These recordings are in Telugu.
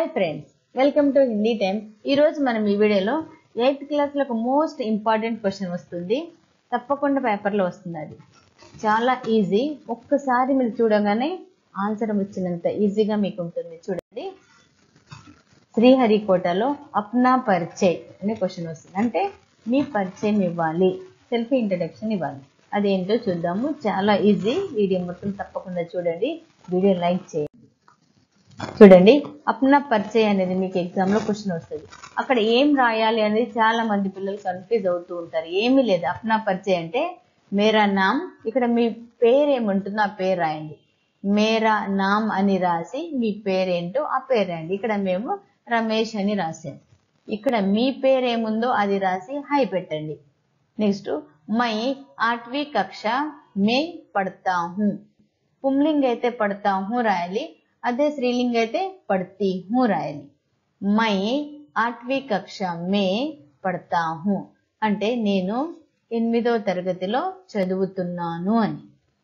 hi friends welcome to Hindi time ఈ రోజు మనం ఈ వీడియోలో ఎయిత్ క్లాస్ లో ఒక మోస్ట్ ఇంపార్టెంట్ క్వశ్చన్ వస్తుంది తప్పకుండా పేపర్లో వస్తుంది అది చాలా ఈజీ ఒక్కసారి మీరు చూడగానే ఆన్సర్ వచ్చినంత ఈజీగా మీకు ఉంటుంది చూడండి శ్రీహరికోటలో అప్నా పరిచయ్ అనే క్వశ్చన్ వస్తుంది అంటే మీ పరిచయం ఇవ్వాలి సెల్ఫ్ ఇంట్రడక్షన్ ఇవ్వాలి అదేంటో చూద్దాము చాలా ఈజీ వీడియో మొత్తం తప్పకుండా చూడండి వీడియో లైక్ చేయండి చూడండి అప్నా పరిచయం అనేది మీకు ఎగ్జామ్ లో క్వశ్చన్ వస్తుంది అక్కడ ఏం రాయాలి అనేది చాలా మంది పిల్లలు కన్ఫ్యూజ్ అవుతూ ఉంటారు ఏమీ లేదు అప్నా పరిచయం అంటే మేరా నామ్ ఇక్కడ మీ పేరు ఏముంటుందో ఆ పేరు రాయండి మేరా నామ్ అని రాసి మీ పేరేంటో ఆ పేరు రాయండి ఇక్కడ మేము రమేష్ అని రాసాం ఇక్కడ మీ పేరు ఏముందో అది రాసి హై పెట్టండి నెక్స్ట్ మై ఆఠవీ కక్ష మే పడతా హూ పుంలింగ్ అయితే పడతా హూ రాయాలి అదే స్త్రీలింగ్ అయితే పడతీ హూ రాయాలి మై ఆఠవీ కక్ష మే పడతా హూ అంటే నేను ఎనిమిదో తరగతిలో చదువుతున్నాను అని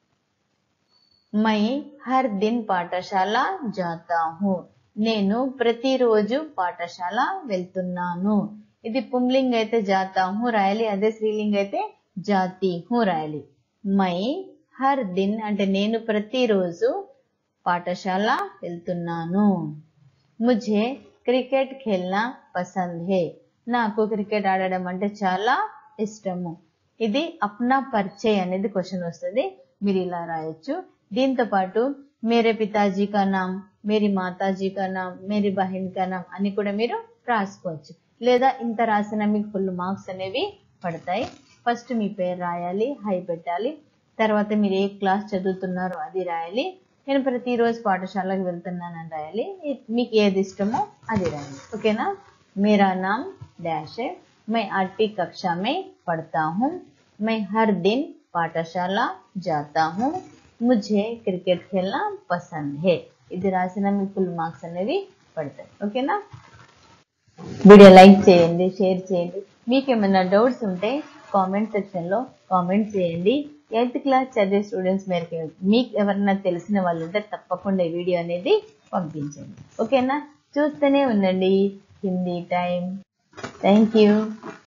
మై హర్ దిన్ పాఠశాల జాతా హూ నేను ప్రతిరోజు పాఠశాల వెళ్తున్నాను ఇది పుంలింగ్ అయితే జాతా హూ రాయాలి అదే స్త్రీలింగ్ అయితే జాతి హూ రాయాలి మై హర్ దిన్ అంటే నేను ప్రతిరోజు పాఠశాల వెళ్తున్నాను ముझे క్రికెట్ ఖేల్నా పసంద్ హే నాకు క్రికెట్ ఆడడం అంటే చాలా ఇష్టము ఇది అప్నా పరిచయ్ అనేది క్వశ్చన్ వస్తుంది మీరు ఇలా రాయొచ్చు దీంతో పాటు మేరే పితాజీ కా నామ్ మేరీ మాతాజీ కా నామ్ మేరీ బహిన్ కా నామ్ అని కూడా మీరు రాసుకోవచ్చు లేదా ఇంత రాసిన మీకు ఫుల్ మార్క్స్ అనేవి పడతాయి ఫస్ట్ మీ పేరు రాయాలి హై పెట్టాలి తర్వాత మీరు ఏ క్లాస్ చదువుతున్నారో అది రాయాలి నేను ప్రతిరోజు పాఠశాలకు వెళ్తున్నానని రాయాలి మీకు ఏది ఇష్టమో అది రాయాలి ఓకేనా మేరా నామ్ డాష్ है मैं आठवीं कक्षा में पढ़ता हूँ मैं हर दिन पाठशाला जाता हूँ मुझे క్రికెట్ खेलना పసంద్ है ఇది రాసిన మీకు ఫుల్ మార్క్స్ అనేవి పడతాయి ఓకేనా వీడియో లైక్ చేయండి షేర్ చేయండి మీకు ఏమైనా డౌట్స్ ఉంటే కామెంట్ సెక్షన్ లో కామెంట్ చేయండి ఎయిత్ క్లాస్ చదివే స్టూడెంట్స్ మేరకు మీకు ఎవరైనా తెలిసిన వాళ్ళు ఉంటే తప్పకుండా ఈ వీడియో అనేది పంపించండి ఓకేనా చూస్తూనే ఉండండి హిందీ టైం థ్యాంక్ యూ